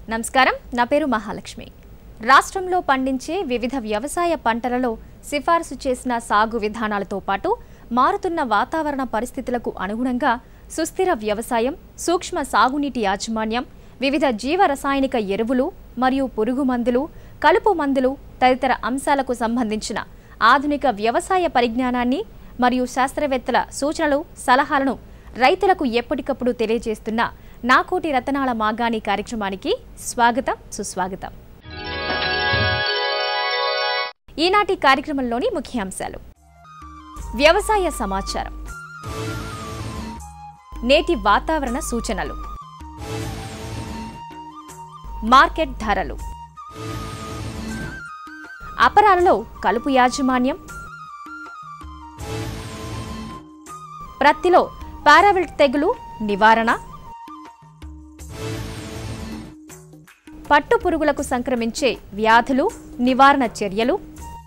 నమస్కారం నా పేరు మహాలక్ష్మి రాష్ట్రంలో పండించే వివిధ వ్యవసాయ పంటలలో సిఫారసు చేసిన సాగు విధానాలతో పాటు మారుతున్న వాతావరణ పరిస్థితులకు అనుగుణంగా సుస్థిర వ్యవసాయం సూక్ష్మ సాగునీటి యాజమాన్యం వివిధ జీవ రసాయనిక ఎరువులు మరియు పురుగు మందులు కలుపు మందులు తదితర అంశాలకు సంబంధించిన ఆధునిక వ్యవసాయ పరిజ్ఞానాన్ని మరియు శాస్త్రవేత్తల సూచనలు సలహాలను రైతులకు ఎప్పటికప్పుడు తెలియజేస్తున్న నాకోటి రతనాల మాగాణి కార్యక్రమానికి స్వాగతం సుస్వాగతం ఈనాటి కార్యక్రమంలోని ముఖ్యాంశాలు వ్యవసాయ సమాచారం నేటి వాతావరణ సూచనలు మార్కెట్ ధరలు అపరాలలో కలుపు యాజమాన్యం ప్రత్తిలో పారావిల్ట్ తెగులు నివారణ పట్టు పురుగులకు సంక్రమించే వ్యాధులు నివారణ చర్యలు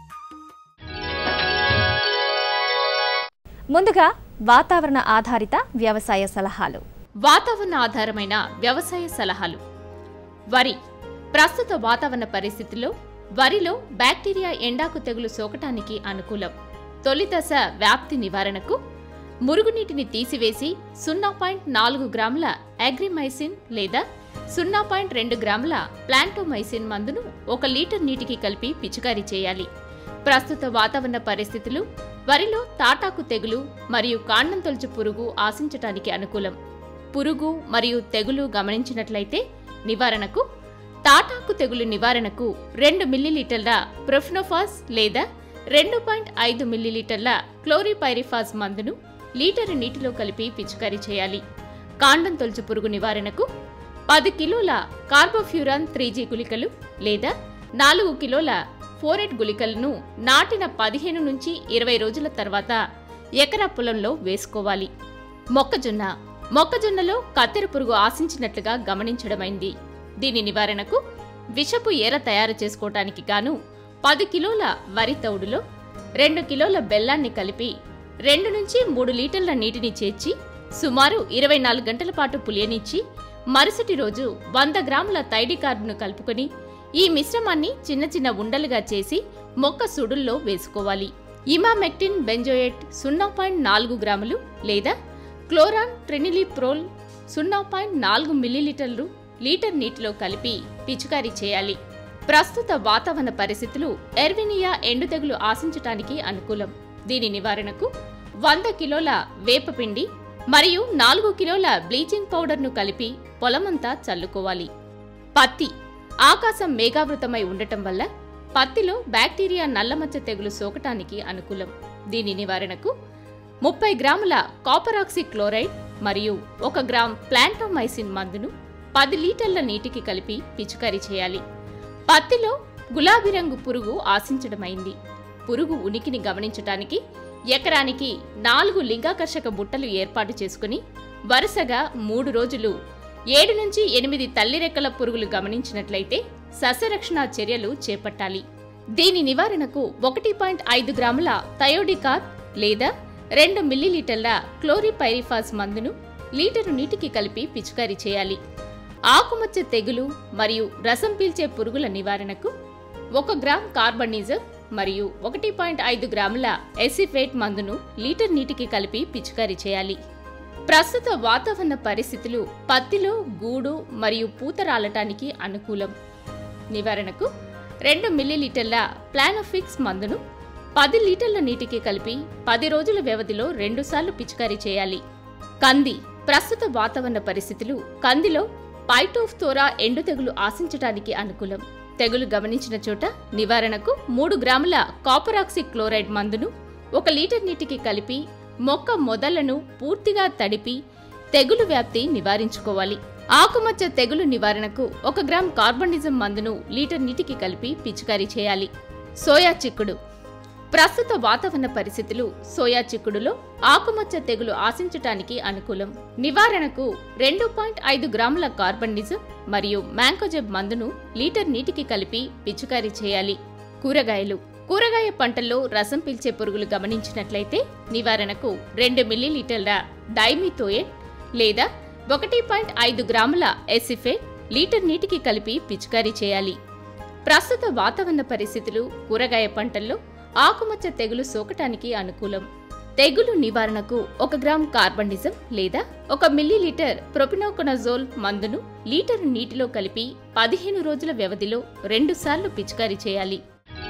ముందుగా వాతావరణ ఆధారిత వ్యవసాయ సలహాలు వాతావరణ ఆధారమైన వ్యవసాయ సలహాలు వరి ప్రస్తుత వాతావరణ పరిస్థితుల్లో వరిలో బ్యాక్టీరియా ఎండాకు తెగులు సోకటానికి అనుకూలం తొలి దశ వ్యాప్తి నివారణకు మురుగునీటిని తీసివేసి సున్నా పాయింట్ నాలుగు గ్రాముల అగ్రిమైసిన్ లేదా సున్నా పాయింట్ రెండు గ్రాముల ప్లాంటోమైసిన్ మందును ఒక లీటర్ నీటికి కలిపి పిచికారీ చేయాలి ప్రస్తుత వాతావరణ పరిస్థితులు వరిలో తాటాకు తెగులు మరియు కాండం తొలుచు పురుగు ఆశించటానికి అనుకూలం పురుగు మరియు తెగులు గమనించినట్లయితే నివారణకు తాటాకు తెగులు నివారణకు రెండు మిల్లీలీటర్ల ప్రొఫ్నోఫాస్ లేదా రెండు పాయింట్ ఐదు మిల్లీలీటర్ల క్లోరిపైరిఫాస్ మందును లీటరు నీటిలో కలిపి పిచికారీ చేయాలి కాండం తొలుచు పురుగు నివారణకు పది కిలోల కార్బోఫ్యూరాన్ త్రీ జీ గుళికలు లేదా నాలుగు కిలోల ఫోరెట్ గుళికలను నాటిన పదిహేను నుంచి ఇరవై రోజుల తర్వాత ఎకరా పొలంలో వేసుకోవాలి మొక్కజొన్న మొక్కజొన్నలో కత్తెర పురుగు ఆశించినట్లుగా గమనించడమైంది దీని నివారణకు విషపు ఎర తయారు చేసుకోవటానికి గాను పది కిలోల వరి తౌడులో రెండు కిలోల బెల్లాన్ని కలిపి రెండు నుంచి మూడు లీటర్ల నీటిని చేర్చి సుమారు ఇరవై నాలుగు గంటల పాటు పులియనిచ్చి మరుసటి రోజు వంద గ్రాముల థైడికార్డును కలుపుకొని ఈ మిశ్రమాన్ని చిన్న చిన్న ఉండలుగా చేసి మొక్క సుడుల్లో వేసుకోవాలి ఇమామెక్టిన్ బెంజోయేట్ సున్నా పాయింట్ నాలుగు గ్రాములు లేదా క్లోరాన్ ట్రినిలిప్రోల్ సున్నా పాయింట్ నాలుగు మిల్లీలీటర్లు లీటర్ నీటిలో కలిపి పిచికారీ చేయాలి ప్రస్తుత వాతావరణ పరిస్థితులు ఎర్వినియా ఎండు తెగులు ఆశించటానికి అనుకూలం దీని నివారణకు వంద కిలోల వేపపిండి మరియు నాలుగు కిలోల బ్లీచింగ్ పౌడర్ను కలిపి పొలమంతా చల్లుకోవాలి పత్తి ఆకాశం మేఘావృతమై ఉండటం వల్ల పత్తిలో బ్యాక్టీరియా నల్లమచ్చ తెగులు సోకటానికి అనుకూలం దీని నివారణకు ముప్పై గ్రాముల కాపరాక్సి క్లోరైడ్ మరియు ఒక గ్రామ్ ప్లాంటోమైసిన్ మందును పది లీటర్ల నీటికి కలిపి పిచికారీ చేయాలి పత్తిలో గులాబీ రంగు పురుగు ఆశించడమైంది పురుగు ఉనికిని గమనించటానికి ఎకరానికి నాలుగు లింగాకర్షక బుట్టలు ఏర్పాటు చేసుకుని వరుసగా మూడు రోజులు ఏడు నుంచి ఎనిమిది తల్లి రెక్కల పురుగులు గమనించినట్లయితే సస్యరక్షణ చర్యలు చేపట్టాలి దీని నివారణకు ఒకటి పాయింట్ ఐదు గ్రాముల థయోడికార్ లేదా రెండు మిల్లీలీటర్ల క్లోరిపైరిఫాస్ మందును లీటరు నీటికి కలిపి పిచికారీ చేయాలి ఆకుమచ్చ తెగులు మరియు రసం పీల్చే పురుగుల నివారణకు ఒక గ్రామ్ కార్బనిజం మరియు ఒకటి పాయింట్ ఐదు గ్రాముల ఎసిఫేట్ మందును లీటర్ నీటికి కలిపి పిచికారీ చేయాలి ప్రస్తుత వాతావరణ పరిస్థితులు పత్తిలో గూడు మరియు పూత రాలటానికి అనుకూలం నివారణకు రెండు మిల్లీలీటర్ల ప్లానోఫిక్స్ మందును పది లీటర్ల నీటికి కలిపి పది రోజుల వ్యవధిలో రెండుసార్లు పిచికారీ చేయాలి కంది ప్రస్తుత వాతావరణ పరిస్థితులు కందిలో పైటోఫ్తోరా ఎండు తెగులు ఆశించటానికి అనుకూలం తెగులు గమనించిన చోట నివారణకు మూడు గ్రాముల కాపరాక్సి క్లోరైడ్ మందును ఒక లీటర్ నీటికి కలిపి మొక్క మొదళ్లను పూర్తిగా తడిపి తెగులు వ్యాప్తి నివారించుకోవాలి ఆకుమచ్చ తెగులు నివారణకు ఒక గ్రామ్ కార్బనిజం మందును లీటర్ నీటికి కలిపి పిచికారీ చేయాలి సోయా చిక్కుడు ప్రస్తుత వాతావరణ పరిస్థితులు సోయా చిక్కుడులో ఆకుమచ్చ తెగులు ఆశించటానికి అనుకూలం నివారణకు రెండు పాయింట్ ఐదు గ్రాముల కార్బనిజం మరియు మ్యాంకోజెబ్ మందును లీటర్ నీటికి కలిపి పిచికారీ చేయాలి కూరగాయలు కూరగాయ పంటల్లో రసం పీల్చే పురుగులు గమనించినట్లయితే నివారణకు రెండు మిల్లీలీటర్ల డైమిథోయేట్ లేదా ఒకటి పాయింట్ ఐదు గ్రాముల ఎసిఫే లీటర్ నీటికి కలిపి పిచికారీ చేయాలి ప్రస్తుత వాతావరణ పరిస్థితులు కూరగాయ పంటల్లో ఆకుమచ్చ తెగులు సోకటానికి అనుకూలం తెగులు నివారణకు ఒక గ్రామ్ కార్బండిజం లేదా ఒక మిల్లీలీటర్ ప్రొపినోకొనజోల్ మందును లీటర్ నీటిలో కలిపి పదిహేను రోజుల వ్యవధిలో రెండుసార్లు పిచికారీ చేయాలి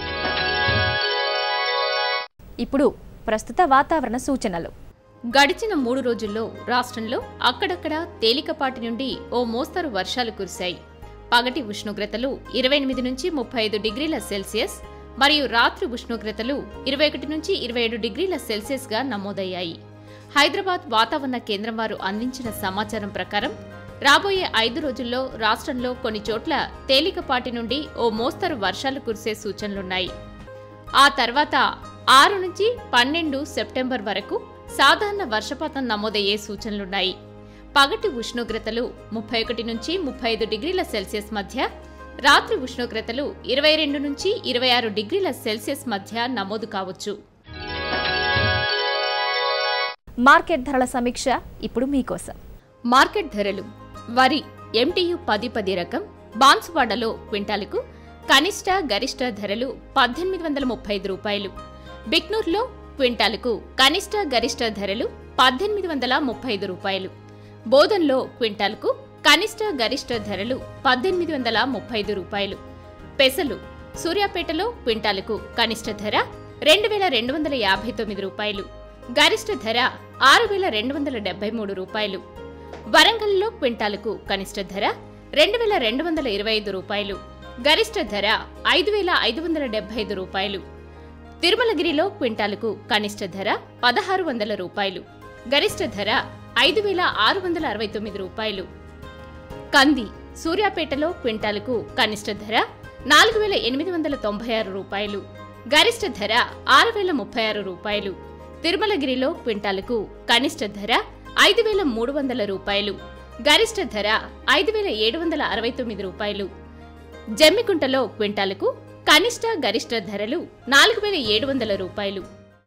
ఇప్పుడు ప్రస్తుత వాతావరణ సూచనలు గడిచిన మూడు రోజుల్లో రాష్ట్రంలో అక్కడక్కడ తేలికపాటి నుండి ఓ మోస్తరు వర్షాలు కురిశాయి పగటి ఉష్ణోగ్రతలు ఇరవై ఎనిమిది నుంచి ముప్పై ఐదు డిగ్రీల సెల్సియస్ మరియు రాత్రి ఉష్ణోగ్రతలు ఇరవై ఒకటి నుంచి ఇరవై ఏడు డిగ్రీల సెల్సియస్గా నమోదయ్యాయి హైదరాబాద్ వాతావరణ కేంద్రం వారు అందించిన సమాచారం ప్రకారం రాబోయే ఐదు రోజుల్లో రాష్ట్రంలో కొన్ని చోట్ల తేలికపాటి నుండి ఓ మోస్తరు వర్షాలు కురిసే సూచనలున్నాయి ఆ తర్వాత ఆరు నుంచి పన్నెండు సెప్టెంబర్ వరకు సాధారణ వర్షపాతం నమోదయ్యే సూచనలున్నాయి పగటి ఉష్ణోగ్రతలు ముప్పై ఒకటి నుంచి ముప్పై ఐదు డిగ్రీల సెల్సియస్ మధ్య రాత్రి ఉష్ణోగ్రతలు ఇరవై రెండు నుంచి ఇరవై ఆరు డిగ్రీల సెల్సియస్ మధ్య నమోదు కావచ్చు మార్కెట్ ధరల సమీక్ష ఇప్పుడు మీకోసం మార్కెట్ ధరలు వరి ఎంటీయు పది పది రకం బాన్సువాడలో క్వింటాలకు కనిష్ట గరిష్ట ధరలు పద్దెనిమిది వందల ముప్పై ఐదు రూపాయలు బిక్నూర్లో క్వింటాలకు కనిష్ట గరిష్ట ధరలు పద్దెనిమిది వందల ముప్పై ఐదు రూపాయలు బోధన్లో క్వింటాలకు కనిష్ట గరిష్ట ధరలు పద్దెనిమిది వందల ముప్పై ఐదు రూపాయలు పెసలు సూర్యాపేటలో క్వింటాలకు కనిష్ట ధర రెండు వేల రెండు వందల యాభై తొమ్మిది రూపాయలు గరిష్ట ధర ఆరు వేల రెండు వందల డెబ్బై మూడు రూపాయలు వరంగల్లో క్వింటాలకు కనిష్ట ధర రెండు వేల రెండు వందల ఇరవై ఐదు రూపాయలు గరిష్ట ధర ఐదు వేల ఐదు వందల డెబ్బై ఐదు రూపాయలు తిరుమలగిరిలో క్వింటాలకు కనిష్ట ధర పదహారు వందల రూపాయలు గరిష్ట ధర ఐదు వేల ఆరు వందల అరవై తొమ్మిది రూపాయలు కంది సూర్యాపేటలో క్వింటాలకు కనిష్ట ధర నాలుగు వేల ఎనిమిది వందల తొంభై ఆరు రూపాయలు గరిష్ట ధర ఆరు వేల ముప్పై ఆరు రూపాయలు తిరుమలగిరిలో క్వింటాలకు కనిష్ట ధర ఐదు వేల మూడు వందల రూపాయలు గరిష్ట ధర ఐదు వేల ఏడు వందల అరవై తొమ్మిది రూపాయలు జమ్మికుంటలో క్వింటాలకు కనిష్ట గరిష్ట ధరలు నాలుగు వేల ఏడు వందల రూపాయలు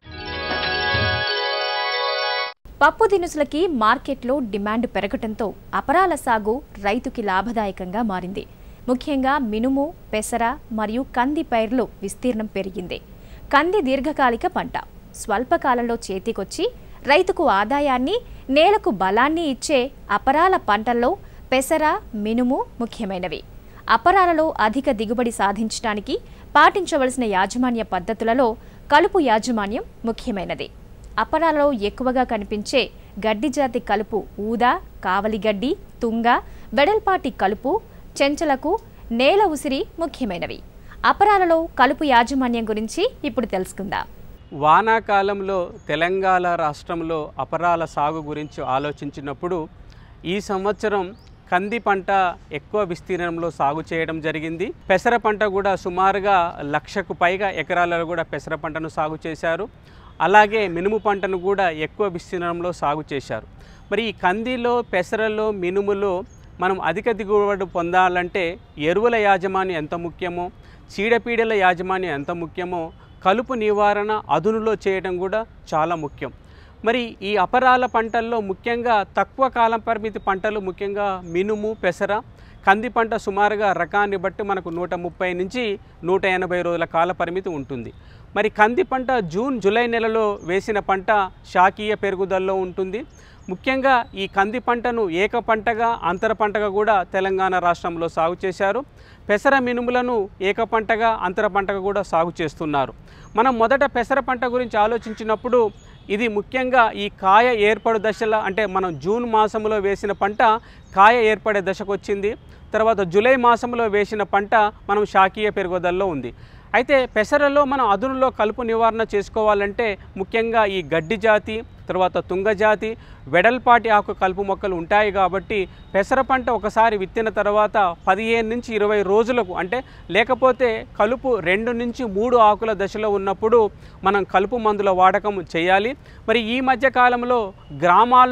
పప్పు దినుసులకి మార్కెట్లో డిమాండ్ పెరగటంతో అపరాల సాగు రైతుకి లాభదాయకంగా మారింది ముఖ్యంగా మినుము పెసర మరియు కంది పైర్లు విస్తీర్ణం పెరిగింది కంది దీర్ఘకాలిక పంట స్వల్పకాలంలో చేతికొచ్చి రైతుకు ఆదాయాన్ని నేలకు బలాన్ని ఇచ్చే అపరాల పంటల్లో పెసర మినుము ముఖ్యమైనవి అపరాలలో అధిక దిగుబడి సాధించడానికి పాటించవలసిన యాజమాన్య పద్ధతులలో కలుపు యాజమాన్యం ముఖ్యమైనది అపరాలలో ఎక్కువగా కనిపించే గడ్డి జాతి కలుపు ఊదా కావలిగడ్డి తుంగ వెడల్పాటి కలుపు చెంచలకు నేల ఉసిరి ముఖ్యమైనవి అపరాలలో కలుపు యాజమాన్యం గురించి ఇప్పుడు తెలుసుకుందాం వానాకాలంలో తెలంగాణ రాష్ట్రంలో అపరాల సాగు గురించి ఆలోచించినప్పుడు ఈ సంవత్సరం కంది పంట ఎక్కువ విస్తీర్ణంలో సాగు చేయడం జరిగింది పెసర పంట కూడా సుమారుగా లక్షకు పైగా ఎకరాలలో కూడా పెసర పంటను సాగు చేశారు అలాగే మినుము పంటను కూడా ఎక్కువ విస్తీర్ణంలో సాగు చేశారు మరి ఈ కందిలో పెసరలో మినుములో మనం అధిక దిగుబడి పొందాలంటే ఎరువుల యాజమాన్యం ఎంత ముఖ్యమో చీడపీడల యాజమాన్యం ఎంత ముఖ్యమో కలుపు నివారణ అదునులో చేయడం కూడా చాలా ముఖ్యం మరి ఈ అపరాల పంటల్లో ముఖ్యంగా తక్కువ కాలం పరిమితి పంటలు ముఖ్యంగా మినుము పెసర కంది పంట సుమారుగా రకాన్ని బట్టి మనకు నూట ముప్పై నుంచి నూట ఎనభై రోజుల కాల పరిమితి ఉంటుంది మరి కంది పంట జూన్ జూలై నెలలో వేసిన పంట శాకీయ పెరుగుదలలో ఉంటుంది ముఖ్యంగా ఈ కంది పంటను ఏక పంటగా అంతర పంటగా కూడా తెలంగాణ రాష్ట్రంలో సాగు చేశారు పెసర మినుములను ఏక పంటగా అంతర పంటగా కూడా సాగు చేస్తున్నారు మనం మొదట పెసర పంట గురించి ఆలోచించినప్పుడు ఇది ముఖ్యంగా ఈ కాయ ఏర్పడు దశల అంటే మనం జూన్ మాసంలో వేసిన పంట కాయ ఏర్పడే దశకు వచ్చింది తర్వాత జూలై మాసంలో వేసిన పంట మనం శాకీయ పెరుగుదలలో ఉంది అయితే పెసరలో మనం అదునులో కలుపు నివారణ చేసుకోవాలంటే ముఖ్యంగా ఈ గడ్డి జాతి తర్వాత తుంగ జాతి వెడల్పాటి ఆకు కలుపు మొక్కలు ఉంటాయి కాబట్టి పెసర పంట ఒకసారి విత్తిన తర్వాత పదిహేను నుంచి ఇరవై రోజులకు అంటే లేకపోతే కలుపు రెండు నుంచి మూడు ఆకుల దశలో ఉన్నప్పుడు మనం కలుపు మందుల వాడకం చేయాలి మరి ఈ మధ్య కాలంలో గ్రామాల్లో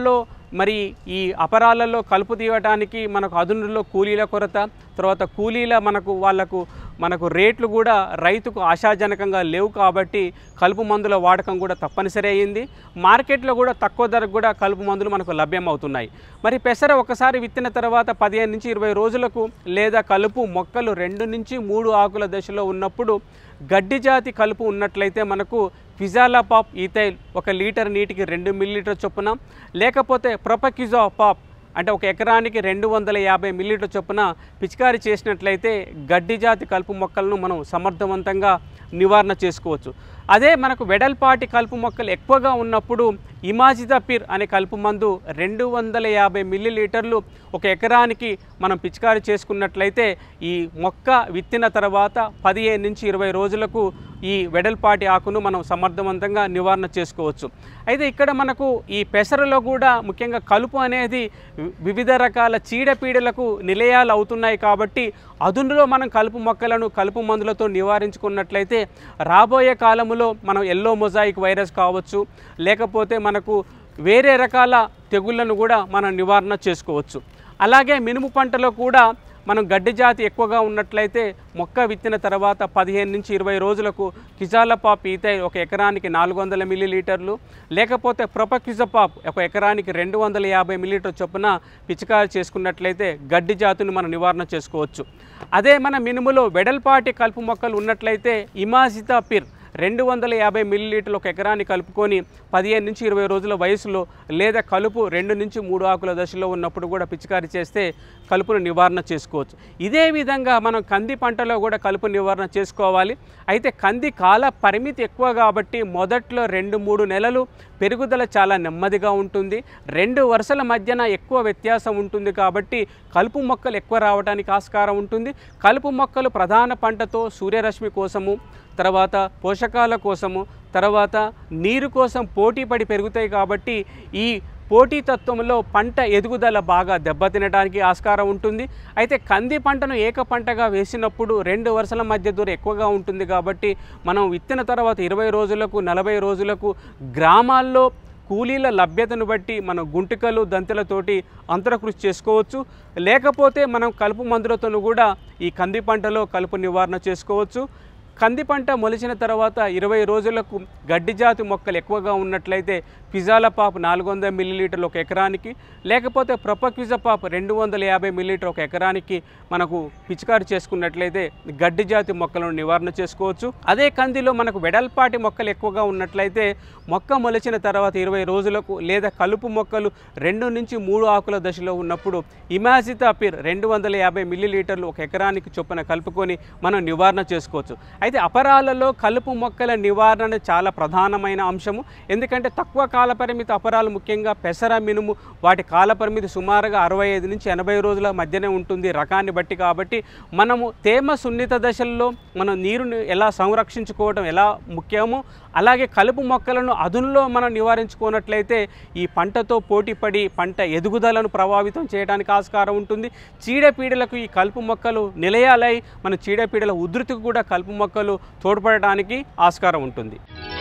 మరి ఈ అపరాలలో కలుపు తీయటానికి మనకు అదునులో కూలీల కొరత తర్వాత కూలీల మనకు వాళ్ళకు మనకు రేట్లు కూడా రైతుకు ఆశాజనకంగా లేవు కాబట్టి కలుపు మందుల వాడకం కూడా తప్పనిసరి అయ్యింది మార్కెట్లో కూడా తక్కువ ధరకు కూడా కలుపు మందులు మనకు లభ్యమవుతున్నాయి మరి పెసర ఒకసారి విత్తిన తర్వాత పదిహేను నుంచి ఇరవై రోజులకు లేదా కలుపు మొక్కలు రెండు నుంచి మూడు ఆకుల దశలో ఉన్నప్పుడు గడ్డి జాతి కలుపు ఉన్నట్లయితే మనకు ఫిజాలా పాప్ ఈథైల్ ఒక లీటర్ నీటికి రెండు మిల్లీలీటర్ చొప్పున లేకపోతే ప్రొపక్యుజా పాప్ అంటే ఒక ఎకరానికి రెండు వందల యాభై మిల్లీలీటర్ చొప్పున పిచికారీ చేసినట్లయితే గడ్డి జాతి కలుపు మొక్కలను మనం సమర్థవంతంగా నివారణ చేసుకోవచ్చు అదే మనకు వెడల్పాటి కలుపు మొక్కలు ఎక్కువగా ఉన్నప్పుడు ఇమాజిదాపిర్ అనే కలుపు మందు రెండు వందల యాభై మిల్లీలీటర్లు ఒక ఎకరానికి మనం పిచికారీ చేసుకున్నట్లయితే ఈ మొక్క విత్తిన తర్వాత పదిహేను నుంచి ఇరవై రోజులకు ఈ వెడల్పాటి ఆకును మనం సమర్థవంతంగా నివారణ చేసుకోవచ్చు అయితే ఇక్కడ మనకు ఈ పెసరలో కూడా ముఖ్యంగా కలుపు అనేది వి- వివిధ రకాల చీడపీడలకు నిలయాలు అవుతున్నాయి కాబట్టి అదునులో మనం కలుపు మొక్కలను కలుపు మందులతో నివారించుకున్నట్లయితే రాబోయే కాలంలో మనం ఎల్లో మొజాయిక్ వైరస్ కావచ్చు లేకపోతే మనకు వేరే రకాల తెగుళ్లను కూడా మనం నివారణ చేసుకోవచ్చు అలాగే మినుము పంటలో కూడా మనం గడ్డి జాతి ఎక్కువగా ఉన్నట్లయితే మొక్క విత్తిన తర్వాత పదిహేను నుంచి ఇరవై రోజులకు కిజాలపాప్ ఈతై ఒక ఎకరానికి నాలుగు వందల మిల్లీలీటర్లు లేకపోతే ప్రొపక్యుజపాప్ ఒక ఎకరానికి రెండు వందల యాభై మిల్లీలీటర్ చొప్పున పిచికారి చేసుకున్నట్లయితే గడ్డి జాతిని మనం నివారణ చేసుకోవచ్చు అదే మన మినుములో వెడల్పాటి కలుపు మొక్కలు ఉన్నట్లయితే ఇమాజితాపిర్ రెండు వందల యాభై మిల్లీలీటర్లు ఒక ఎకరాన్ని కలుపుకొని పదిహేను నుంచి ఇరవై రోజుల వయసులో లేదా కలుపు రెండు నుంచి మూడు ఆకుల దశలో ఉన్నప్పుడు కూడా పిచికారీ చేస్తే కలుపును నివారణ చేసుకోవచ్చు ఇదే విధంగా మనం కంది పంటలో కూడా కలుపు నివారణ చేసుకోవాలి అయితే కంది కాల పరిమితి ఎక్కువ కాబట్టి మొదట్లో రెండు మూడు నెలలు పెరుగుదల చాలా నెమ్మదిగా ఉంటుంది రెండు వరుసల మధ్యన ఎక్కువ వ్యత్యాసం ఉంటుంది కాబట్టి కలుపు మొక్కలు ఎక్కువ రావడానికి ఆస్కారం ఉంటుంది కలుపు మొక్కలు ప్రధాన పంటతో సూర్యరశ్మి కోసము తర్వాత పోషకాల కోసము తర్వాత నీరు కోసం పోటీ పడి పెరుగుతాయి కాబట్టి ఈ పోటీతత్వంలో పంట ఎదుగుదల బాగా దెబ్బతినడానికి ఆస్కారం ఉంటుంది అయితే కంది పంటను ఏక పంటగా వేసినప్పుడు రెండు వరుసల మధ్య దూరం ఎక్కువగా ఉంటుంది కాబట్టి మనం విత్తిన తర్వాత ఇరవై రోజులకు నలభై రోజులకు గ్రామాల్లో కూలీల లభ్యతను బట్టి మనం గుంటికలు దంతెలతోటి అంతరకృషి చేసుకోవచ్చు లేకపోతే మనం కలుపు మందులతో కూడా ఈ కంది పంటలో కలుపు నివారణ చేసుకోవచ్చు కంది పంట మొలిచిన తర్వాత ఇరవై రోజులకు గడ్డి జాతి మొక్కలు ఎక్కువగా ఉన్నట్లయితే పిజాల పాప్ నాలుగు వందల మిల్లీలీటర్లు ఒక ఎకరానికి లేకపోతే ప్రొపక్విజ పాప్ రెండు వందల యాభై మిల్లీలీటర్ ఒక ఎకరానికి మనకు పిచికారి చేసుకున్నట్లయితే గడ్డి జాతి మొక్కలను నివారణ చేసుకోవచ్చు అదే కందిలో మనకు వెడల్పాటి మొక్కలు ఎక్కువగా ఉన్నట్లయితే మొక్క మొలిచిన తర్వాత ఇరవై రోజులకు లేదా కలుపు మొక్కలు రెండు నుంచి మూడు ఆకుల దశలో ఉన్నప్పుడు ఇమాజితాపిర్ రెండు వందల యాభై మిల్లీలీటర్లు ఒక ఎకరానికి చొప్పున కలుపుకొని మనం నివారణ చేసుకోవచ్చు అయితే అపరాలలో కలుపు మొక్కల నివారణ చాలా ప్రధానమైన అంశము ఎందుకంటే తక్కువ కాల పరిమితి అపరాలు ముఖ్యంగా పెసర మినుము వాటి కాల పరిమితి సుమారుగా అరవై ఐదు నుంచి ఎనభై రోజుల మధ్యనే ఉంటుంది రకాన్ని బట్టి కాబట్టి మనము తేమ సున్నిత దశల్లో మనం నీరుని ఎలా సంరక్షించుకోవడం ఎలా ముఖ్యమో అలాగే కలుపు మొక్కలను అదునులో మనం నివారించుకున్నట్లయితే ఈ పంటతో పోటీపడి పంట ఎదుగుదలను ప్రభావితం చేయడానికి ఆస్కారం ఉంటుంది చీడపీడలకు ఈ కలుపు మొక్కలు నిలయాలై మన చీడపీడల ఉధృతికి కూడా కలుపు మొక్కలు తోడ్పడడానికి ఆస్కారం ఉంటుంది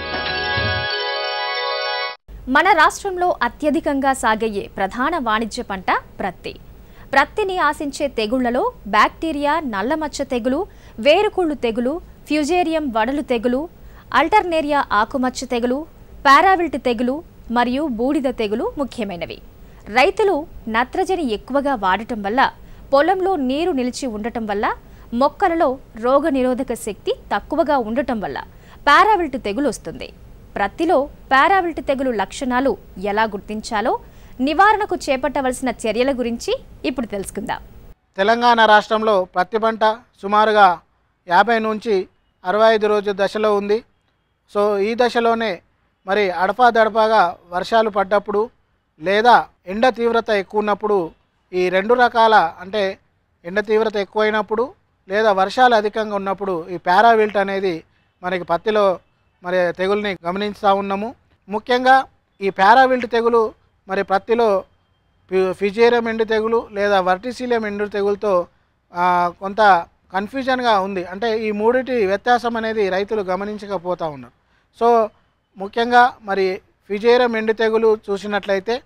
మన రాష్ట్రంలో అత్యధికంగా సాగయ్యే ప్రధాన వాణిజ్య పంట ప్రత్తి ప్రత్తిని ఆశించే తెగుళ్లలో బ్యాక్టీరియా నల్లమచ్చ తెగులు వేరుకుళ్ళు తెగులు ఫ్యూజేరియం వడలు తెగులు అల్టర్నేరియా ఆకుమచ్చ తెగులు పారావిల్ట్ తెగులు మరియు బూడిద తెగులు ముఖ్యమైనవి రైతులు నత్రజని ఎక్కువగా వాడటం వల్ల పొలంలో నీరు నిలిచి ఉండటం వల్ల మొక్కలలో రోగనిరోధక శక్తి తక్కువగా ఉండటం వల్ల పారావిల్ట్ తెగులు వస్తుంది ప్రత్తిలో పారావిల్ట్ తెగులు లక్షణాలు ఎలా గుర్తించాలో నివారణకు చేపట్టవలసిన చర్యల గురించి ఇప్పుడు తెలుసుకుందాం తెలంగాణ రాష్ట్రంలో పత్తి పంట సుమారుగా యాభై నుంచి అరవై ఐదు రోజు దశలో ఉంది సో ఈ దశలోనే మరి అడపాదడపాగా వర్షాలు పడ్డప్పుడు లేదా ఎండ తీవ్రత ఎక్కువ ఉన్నప్పుడు ఈ రెండు రకాల అంటే ఎండ తీవ్రత ఎక్కువైనప్పుడు లేదా వర్షాలు అధికంగా ఉన్నప్పుడు ఈ పారావిల్ట్ అనేది మనకి పత్తిలో మరి తెగుల్ని గమనిస్తూ ఉన్నాము ముఖ్యంగా ఈ పారావిల్ట్ తెగులు మరి పత్తిలో ఫి- ఫిజేరియం ఎండు తెగులు లేదా వర్టిసిలియం ఎండు తెగులతో ఆ, కొంత కన్ఫ్యూజన్గా ఉంది అంటే ఈ మూడిటి వ్యత్యాసం అనేది రైతులు గమనించకపోతూ ఉన్నారు సో ముఖ్యంగా మరి ఫిజేరియం ఎండు తెగులు చూసినట్లయితే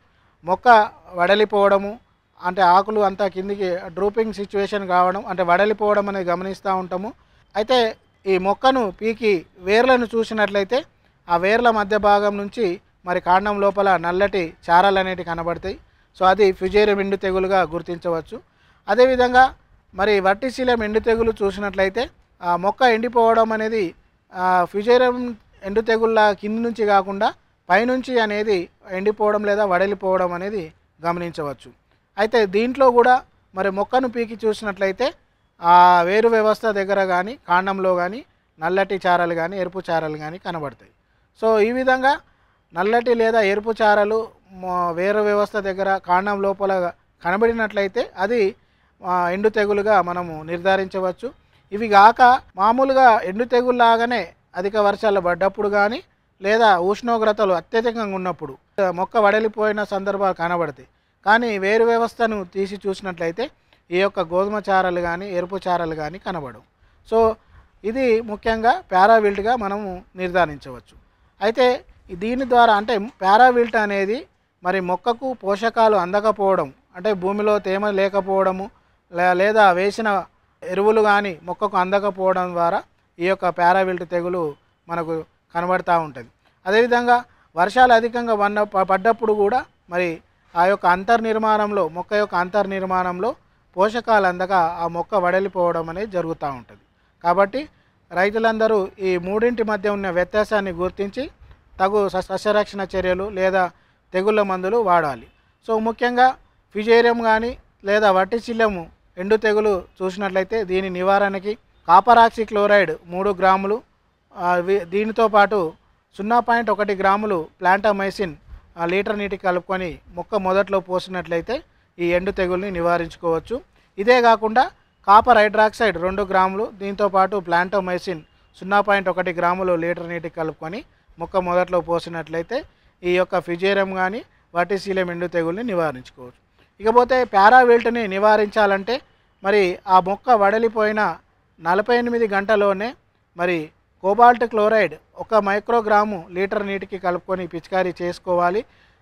మొక్క వడలిపోవడము అంటే ఆకులు అంతా కిందికి డ్రూపింగ్ సిచ్యువేషన్ కావడం అంటే వడలిపోవడం అనేది గమనిస్తూ ఉంటాము అయితే ఈ మొక్కను పీకి వేర్లను చూసినట్లయితే ఆ వేర్ల మధ్య భాగం నుంచి మరి కాండం లోపల నల్లటి చారాలు అనేటివి కనబడతాయి సో అది ఫ్యుజేరియం ఎండు తెగులుగా గుర్తించవచ్చు అదేవిధంగా మరి వర్టిశీలం ఎండు తెగులు చూసినట్లయితే ఆ మొక్క ఎండిపోవడం అనేది ఆ ఫ్యుజేరియం ఎండు తెగుళ్ళ కింది నుంచి కాకుండా పైనుంచి అనేది ఎండిపోవడం లేదా వడలిపోవడం అనేది గమనించవచ్చు అయితే దీంట్లో కూడా మరి మొక్కను పీకి చూసినట్లయితే ఆ వేరు వ్యవస్థ దగ్గర కానీ కాండంలో కానీ నల్లటి చారలు కానీ ఎరుపు చారలు కానీ కనబడతాయి సో ఈ విధంగా నల్లటి లేదా ఎరుపు చారలు మొ- వేరు వ్యవస్థ దగ్గర కాండం లోపల కనబడినట్లయితే అది ఆ, ఎండు తెగులుగా మనము నిర్ధారించవచ్చు ఇవి కాక మామూలుగా ఎండు తెగుల్లాగానే అధిక వర్షాలు పడ్డప్పుడు కానీ లేదా ఉష్ణోగ్రతలు అత్యధికంగా ఉన్నప్పుడు ఆ, మొక్క వడలిపోయిన సందర్భాలు కనబడతాయి కానీ వేరు వ్యవస్థను తీసి చూసినట్లయితే ఈ యొక్క గోధుమ చారలు కానీ ఎరుపు చారలు కానీ కనబడవు సో ఇది ముఖ్యంగా పారావిల్ట్గా మనము నిర్ధారించవచ్చు అయితే దీని ద్వారా అంటే పారావిల్ట్ అనేది మరి మొక్కకు పోషకాలు అందకపోవడం అంటే భూమిలో తేమ లేకపోవడము లే- లేదా వేసిన ఎరువులు కానీ మొక్కకు అందకపోవడం ద్వారా ఈ యొక్క పారావిల్ట్ తెగులు మనకు కనబడతా ఉంటుంది అదేవిధంగా వర్షాలు అధికంగా వన్న ప- పడ్డప్పుడు కూడా మరి ఆ యొక్క అంతర్నిర్మాణంలో మొక్క యొక్క అంతర్నిర్మాణంలో పోషకాలు అందక ఆ మొక్క వడలిపోవడం అనేది జరుగుతూ ఉంటుంది కాబట్టి రైతులందరూ ఈ మూడింటి మధ్య ఉన్న వ్యత్యాసాన్ని గుర్తించి తగు స- సస్యరక్షణ చర్యలు లేదా తెగుళ్ళ మందులు వాడాలి సో ముఖ్యంగా ఫిజేరియం కానీ లేదా వట్టిచిల్లము ఎండు తెగులు చూసినట్లయితే దీని నివారణకి కాపరాక్సి క్లోరైడ్ మూడు గ్రాములు ఆ, వి- దీనితో పాటు సున్నా పాయింట్ ఒకటి గ్రాములు ప్లాంటామైసిన్ ఆ, లీటర్ నీటికి కలుపుకొని మొక్క మొదట్లో పోసినట్లయితే ఈ ఎండు తెగుల్ని నివారించుకోవచ్చు ఇదే కాకుండా కాపర్ హైడ్రాక్సైడ్ రెండు గ్రాములు దీంతో పాటు ప్లాంటోమైసిన్ సున్నా పాయింట్ ఒకటి గ్రాములు లీటర్ నీటికి కలుపుకొని మొక్క మొదట్లో పోసినట్లయితే ఈ యొక్క ఫిజేరియం కానీ వాటిశీలం ఎండు తెగుల్ని నివారించుకోవచ్చు ఇకపోతే పారావిల్ట్ని నివారించాలంటే మరి ఆ మొక్క వడలిపోయిన నలభై ఎనిమిది గంటలోనే మరి కోబాల్ట్ క్లోరైడ్ ఒక మైక్రోగ్రాము లీటర్ నీటికి కలుపుకొని పిచికారీ చేసుకోవాలి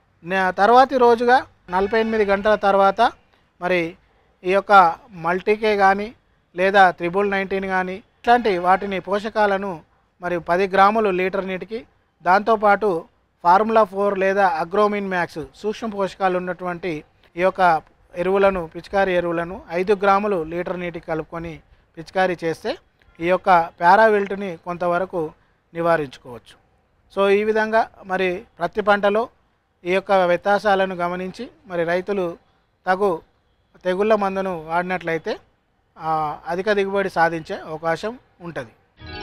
న- తర్వాతి రోజుగా నలభై ఎనిమిది గంటల తర్వాత మరి ఈ యొక్క మల్టీకే కానీ లేదా త్రిబుల్ నైన్టీన్ కానీ ఇట్లాంటి వాటిని పోషకాలను మరి పది గ్రాములు లీటర్ నీటికి దాంతోపాటు ఫార్ములా ఫోర్ లేదా అగ్రోమిన్ మ్యాక్స్ సూక్ష్మ పోషకాలు ఉన్నటువంటి ఈ యొక్క ఎరువులను పిచికారీ ఎరువులను ఐదు గ్రాములు లీటర్ నీటికి కలుపుకొని పిచికారీ చేస్తే ఈ యొక్క పారావిల్ట్ని కొంతవరకు నివారించుకోవచ్చు సో ఈ విధంగా మరి ప్రతి పంటలో ఈ యొక్క వ్యత్యాసాలను గమనించి మరి రైతులు తగు తెగుళ్ళ మందును వాడినట్లయితే ఆ, అధిక దిగుబడి సాధించే అవకాశం ఉంటుంది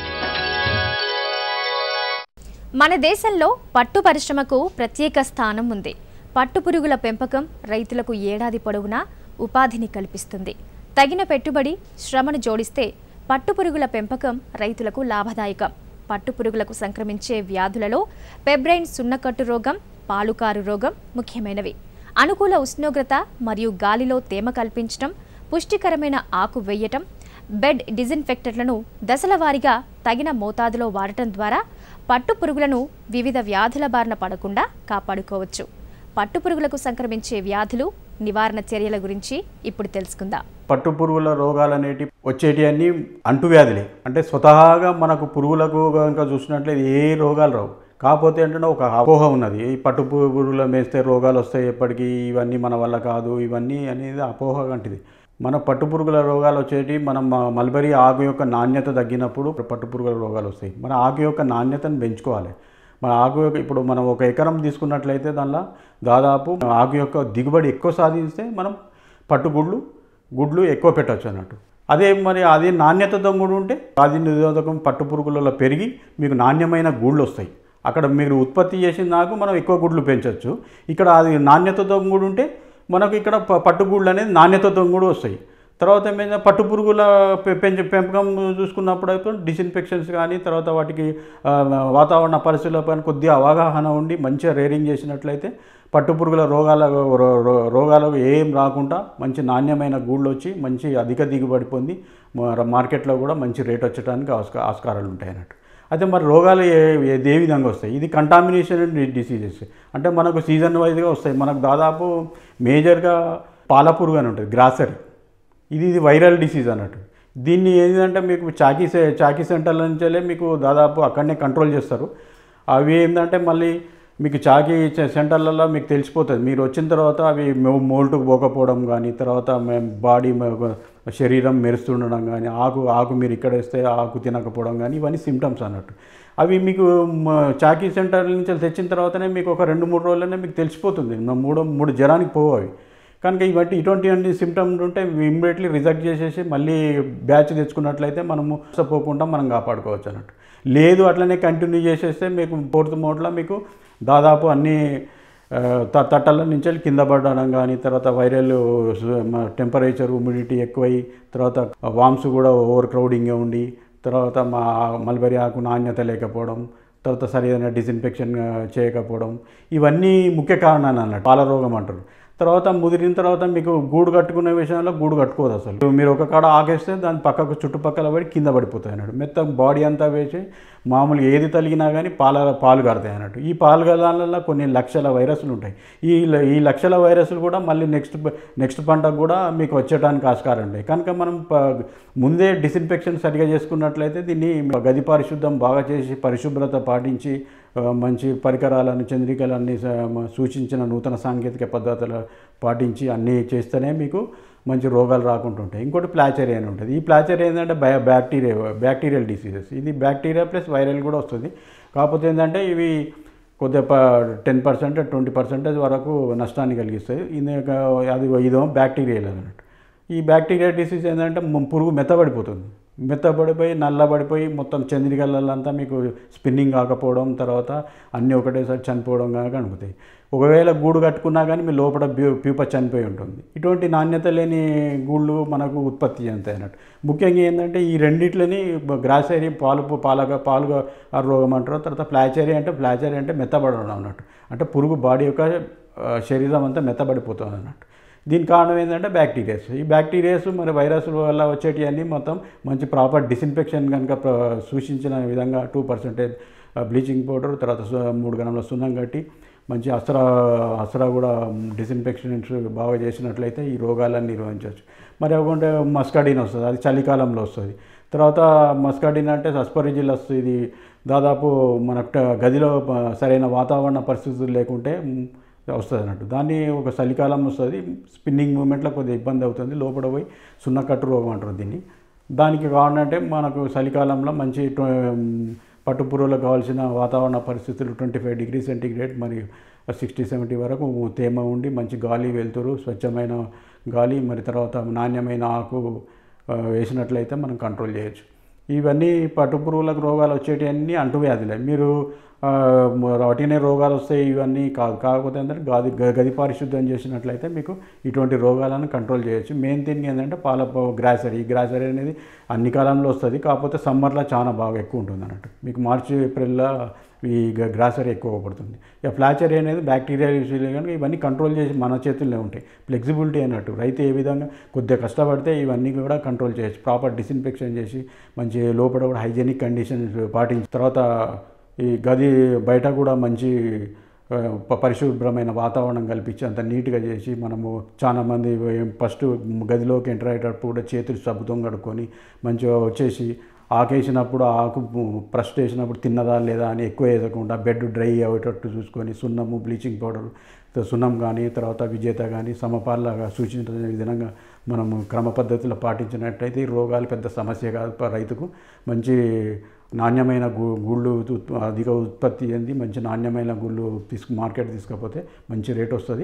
మన దేశంలో పట్టు పరిశ్రమకు ప్రత్యేక స్థానం ఉంది పట్టు పురుగుల పెంపకం రైతులకు ఏడాది పొడవునా ఉపాధిని కల్పిస్తుంది తగిన పెట్టుబడి శ్రమను జోడిస్తే పట్టు పురుగుల పెంపకం రైతులకు లాభదాయకం పట్టు పురుగులకు సంక్రమించే వ్యాధులలో పెబ్రైన్ సున్నకట్టు రోగం పాలుకారు రోగం ముఖ్యమైనవి అనుకూల ఉష్ణోగ్రత మరియు గాలిలో తేమ కల్పించడం పుష్టికరమైన ఆకు వేయటం బెడ్ డిజిన్ఫెక్టర్లను దశల వారీగా తగిన మోతాదులో వాడటం ద్వారా పట్టు పురుగులను వివిధ వ్యాధుల బారిన పడకుండా కాపాడుకోవచ్చు పట్టు పురుగులకు సంక్రమించే వ్యాధులు నివారణ చర్యల గురించి ఇప్పుడు తెలుసుకుందాం పట్టు పురుగుల రోగాలు అనేటి వచ్చేటి అన్నీ అంటువ్యాధులే అంటే స్వతహాగా మనకు పురుగులకు కనుక చూసినట్లయితే ఏ రోగాలు రావు కాకపోతే ఏంటంటే ఒక అపోహ ఉన్నది ఈ పట్టు పురుగుల మేస్తే రోగాలు వస్తాయి ఎప్పటికీ ఇవన్నీ మన వల్ల కాదు ఇవన్నీ అనేది అపోహ వంటిది మన పట్టు పురుగుల రోగాలు వచ్చేటి మనం మ- మల్బరీ ఆకు యొక్క నాణ్యత తగ్గినప్పుడు పట్టు పురుగుల రోగాలు వస్తాయి మన ఆకు యొక్క నాణ్యతను పెంచుకోవాలి మన ఆకు యొక్క ఇప్పుడు మనం ఒక ఎకరం తీసుకున్నట్లయితే దానిలో దాదాపు ఆకు యొక్క దిగుబడి ఎక్కువ సాధిస్తే మనం పట్టు గుడ్లు గుడ్లు ఎక్కువ పెట్టవచ్చు అన్నట్టు అదే మరి అది నాణ్యతతో కూడా ఉంటే వ్యాధి నిరోధకం పట్టు పురుగులలో పెరిగి మీకు నాణ్యమైన గూళ్ళు వస్తాయి అక్కడ మీరు ఉత్పత్తి చేసిన నాకు మనం ఎక్కువ గుడ్లు పెంచవచ్చు ఇక్కడ అది నాణ్యతతో కూడా ఉంటే మనకు ఇక్కడ ప- పట్టు గుడ్లు అనేది నాణ్యతతో కూడా వస్తాయి తర్వాత ఏమైనా పట్టు పురుగుల పె- పెంచ పెంపకం చూసుకున్నప్పుడు అయితే డిస్ఇన్ఫెక్షన్స్ కానీ తర్వాత వాటికి ఆ, వాతావరణ పరిస్థితులపై కొద్దిగా అవగాహన ఉండి మంచిగా రేరింగ్ చేసినట్లయితే పట్టు పురుగుల రోగాల రో- రో- రోగాలకు ఏం రాకుండా మంచి నాణ్యమైన గూళ్ళు వచ్చి మంచి అధిక దిగుబడి పొంది మా- మార్కెట్లో కూడా మంచి రేట్ వచ్చడానికి ఆస్కా ఆస్కారాలు ఉంటాయి అన్నట్టు అయితే మరి రోగాలు ఏ ఏ- ఏ విధంగా వస్తాయి ఇది కంటామినేషన్ డిసీజెస్ అంటే మనకు సీజన్ వైజ్గా వస్తాయి మనకు దాదాపు మేజర్గా పాలపురుగు అని ఉంటుంది గ్రాసరీ ఇది ఇది వైరల్ డిసీజ్ అన్నట్టు దీన్ని ఏంటంటే మీకు చాకీ సె- చాకీ సెంటర్ల నుంచే మీకు దాదాపు అక్కడనే కంట్రోల్ చేస్తారు అవి ఏంటంటే మళ్ళీ మీకు చాకీ సె- సెంటర్లలో మీకు తెలిసిపోతుంది మీరు వచ్చిన తర్వాత అవి మో- మోల్టుకు పోకపోవడం కానీ తర్వాత బాడీ శరీరం మెరుస్తుండడం కానీ ఆకు ఆకు మీరు ఇక్కడ వేస్తే ఆకు తినకపోవడం కానీ ఇవన్నీ సిమ్టమ్స్ అన్నట్టు అవి మీకు మ- చాకీ సెంటర్ నుంచి తెచ్చిన తర్వాతనే మీకు ఒక రెండు మూడు రోజులనే మీకు తెలిసిపోతుంది నా మూడో మూడు జ్వరానికి పోవు అవి కనుక ఇవంటి ఇటువంటి అన్ని సిమ్టమ్స్ ఉంటే ఇమ్మీడియట్లీ రిజెక్ట్ చేసేసి మళ్ళీ బ్యాచ్ తెచ్చుకున్నట్లయితే మనము పోకుండా మనం కాపాడుకోవచ్చు అన్నట్టు లేదు అట్లనే కంటిన్యూ చేసేస్తే మీకు ఫోర్త్ మోడ్లో మీకు దాదాపు అన్ని ఆ, త తట్టల నుంచి వెళ్ళి కింద పడడం కానీ తర్వాత వైరల్ టెంపరేచర్ హ్యూమిడిటీ ఎక్కువై తర్వాత వామ్స్ కూడా ఓవర్ క్రౌడింగ్గా ఉండి తర్వాత మా మల్బరీ ఆకు నాణ్యత లేకపోవడం తర్వాత సరైన డిస్ఇన్ఫెక్షన్ చేయకపోవడం ఇవన్నీ ముఖ్య కారణాలు అన్నట్టు పాల రోగం అంటారు తర్వాత ముదిరిన తర్వాత మీకు గూడు కట్టుకునే విషయంలో గూడు కట్టుకోదు అసలు మీరు ఒక కాడ ఆగేస్తే దాని పక్కకు చుట్టుపక్కల పడి కింద పడిపోతాయి అన్నట్టు మెత్తం బాడీ అంతా వేసి మామూలు ఏది తలిగినా కానీ పాల పాలు కడతాయి అన్నట్టు ఈ పాలు కదాలలో కొన్ని లక్షల వైరస్లు ఉంటాయి ఈ ల- ఈ లక్షల వైరస్లు కూడా మళ్ళీ నెక్స్ట్ నెక్స్ట్ పంటకు కూడా మీకు వచ్చేటానికి ఆస్కారం ఉంటాయి కనుక మనం ప- ముందే డిస్ఇన్ఫెక్షన్ సరిగా చేసుకున్నట్లయితే దీన్ని గది పరిశుద్ధం బాగా చేసి పరిశుభ్రత పాటించి ఆ, మంచి పరికరాలను చంద్రికలన్నీ స- మ- సూచించిన నూతన సాంకేతిక పద్ధతులు పాటించి అన్నీ చేస్తేనే మీకు మంచి రోగాలు రాకుండా ఉంటాయి ఇంకోటి ప్లాచరీ అని ఉంటుంది ఈ ప్లాచరీ ఏంటంటే బయ బ్యాక్టీరియా బ్యాక్టీరియల్ డిసీజెస్ ఇది బ్యాక్టీరియా ప్లస్ వైరల్ కూడా వస్తుంది కాకపోతే ఏంటంటే ఇవి కొద్దిగా టెన్ పర్సెంట్ ట్వంటీ పర్సెంటేజ్ వరకు నష్టాన్ని కలిగిస్తాయి ఇది ఒక- అది ఇదో బ్యాక్టీరియల్ అన్నట్టు ఈ బ్యాక్టీరియా డిసీజ్ ఏంటంటే మ- పురుగు మెత్తబడిపోతుంది మెత్తబడిపోయి నల్లబడిపోయి మొత్తం చంద్రికలంతా మీకు స్పిన్నింగ్ కాకపోవడం తర్వాత అన్నీ ఒకటేసారి చనిపోవడం కానీ కనుకుతాయి ఒకవేళ గూడు కట్టుకున్నా కానీ మీ లోపల బ్యూ ప్యూప చనిపోయి ఉంటుంది ఇటువంటి నాణ్యత లేని గూళ్ళు మనకు ఉత్పత్తి చెందుతాయి అన్నట్టు ముఖ్యంగా ఏంటంటే ఈ రెండిట్లని గ్రాసరీ పాలు పాలగా పాలుగా ఆ రోగం అంటారు తర్వాత ప్లాచరీ అంటే ప్లాచరీ అంటే మెత్తబడడం అన్నట్టు అంటే పురుగు బాడీ యొక్క ఆ, శరీరం అంతా మెత్తబడిపోతుంది అన్నట్టు దీనికి కారణం ఏంటంటే బ్యాక్టీరియాస్ ఈ బ్యాక్టీరియాస్ మరి వైరస్ వల్ల వచ్చేటివన్నీ మొత్తం మంచి ప్రాపర్ డిస్ఇన్ఫెక్షన్ కనుక ప్ర- సూచించిన విధంగా టూ పర్సెంటేజ్ బ్లీచింగ్ పౌడర్ తర్వాత సు- మూడు గ్రాముల సున్నం కట్టి మంచి అస్త్రా అస్త్రా కూడా డిస్ఇన్ఫెక్షన్స్ బాగా చేసినట్లయితే ఈ రోగాలన్నీ నిర్వహించవచ్చు మరి అవ్వకుంటే మస్కాడిన్ వస్తుంది అది చలికాలంలో వస్తుంది తర్వాత మస్కాడిన్ అంటే సస్పరిజిల్లస్ ఇది దాదాపు మన ట- గదిలో ప- సరైన వాతావరణ పరిస్థితులు లేకుంటే మ్, వస్తుంది అన్నట్టు దాన్ని ఒక చలికాలం వస్తుంది స్పిన్నింగ్ మూమెంట్లో కొద్దిగా ఇబ్బంది అవుతుంది లోపల పోయి సున్నకట్టు రోగం అంటారు దీన్ని దానికి కారణం అంటే మనకు చలికాలంలో మంచి ట్వ- పట్టుపురుగులకు కావాల్సిన వాతావరణ పరిస్థితులు ట్వంటీ ఫైవ్ డిగ్రీ సెంటీగ్రేడ్ మరియు సిక్స్టీ సెవెంటీ వరకు తేమ ఉండి మంచి గాలి వెలుతురు స్వచ్ఛమైన గాలి మరి తర్వాత నాణ్యమైన ఆకు ఆ, వేసినట్లయితే మనం కంట్రోల్ చేయొచ్చు ఇవన్నీ పట్టుపురుగులకు రోగాలు వచ్చేటివన్నీ అంటువ్యాధులే మీరు ఆ, మ- వాటినే రోగాలు వస్తాయి ఇవన్నీ కాదు కాకపోతే ఏంటంటే గది గ- గది పారిశుద్ధ్యం చేసినట్లయితే మీకు ఇటువంటి రోగాలను కంట్రోల్ చేయొచ్చు మెయిన్ థింగ్ ఏంటంటే పాల గ్రాసరీ ఈ గ్రాసరీ అనేది అన్ని కాలంలో వస్తుంది కాకపోతే సమ్మర్లో చాలా బాగా ఎక్కువ ఉంటుంది అన్నట్టు మీకు మార్చి ఏప్రిల్లో ఈ గ- గ్రాసరీ ఎక్కువ పడుతుంది ఇక ఫ్లాచరీ అనేది బ్యాక్టీరియా విషయాలు కనుక ఇవన్నీ కంట్రోల్ చేసి మన చేతుల్లో ఉంటాయి ఫ్లెక్సిబిలిటీ అన్నట్టు రైతు ఏ విధంగా కొద్దిగా కష్టపడితే ఇవన్నీ కూడా కంట్రోల్ చేయొచ్చు ప్రాపర్ డిస్ఇన్ఫెక్షన్ చేసి మంచి లోపల కూడా హైజెనిక్ కండిషన్స్ పాటించి తర్వాత ఈ గది బయట కూడా మంచి ఆ, ప- పరిశుభ్రమైన వాతావరణం కల్పించి అంత నీట్గా చేసి మనము చాలా మంది ఫస్ట్ గదిలోకి ఎంటర్ అయ్యేటప్పుడు కూడా చేతులు సబ్బుతో కడుక్కొని మంచిగా వచ్చేసి ఆకేసినప్పుడు ఆ ఆకు ప్రస్ట్ వేసినప్పుడు తిన్నదా లేదా అని ఎక్కువ వేసకుండా బెడ్ డ్రై అయ్యేటట్టు చూసుకొని సున్నము బ్లీచింగ్ పౌడర్ సున్నం కానీ తర్వాత విజేత కానీ సమపాలగా సూచించిన విధంగా మనము క్రమ పద్ధతిలో పాటించినట్టయితే ఈ రోగాలు పెద్ద సమస్య కాదు ప- రైతుకు మంచి నాణ్యమైన గు గుళ్ళు ఉత్- అధిక ఉత్పత్తి చెంది మంచి నాణ్యమైన గుళ్ళు తీసుకు మార్కెట్ తీసుకపోతే మంచి రేట్ వస్తుంది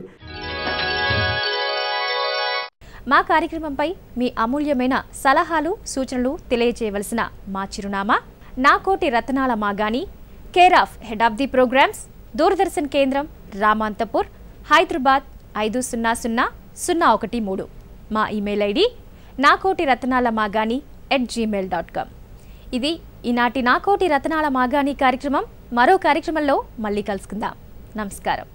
మా కార్యక్రమంపై మీ అమూల్యమైన సలహాలు సూచనలు తెలియజేయవలసిన మా చిరునామా నా కోటి రతనాల మాగాని care of head of the programmes Doordarshan కేంద్రం రామాంతపూర్ హైదరాబాద్ ఐదు సున్నా సున్నా సున్నా ఒకటి మూడు మా ఇమెయిల్ ఐడి నా కోటి రతనాల మాగాని ఎట్ జీమెయిల్ డాట్ కామ్ ఇది ఈనాటి నా కోటి రతనాల మాగాని కార్యక్రమం మరో కార్యక్రమంలో మళ్ళీ కలుసుకుందాం నమస్కారం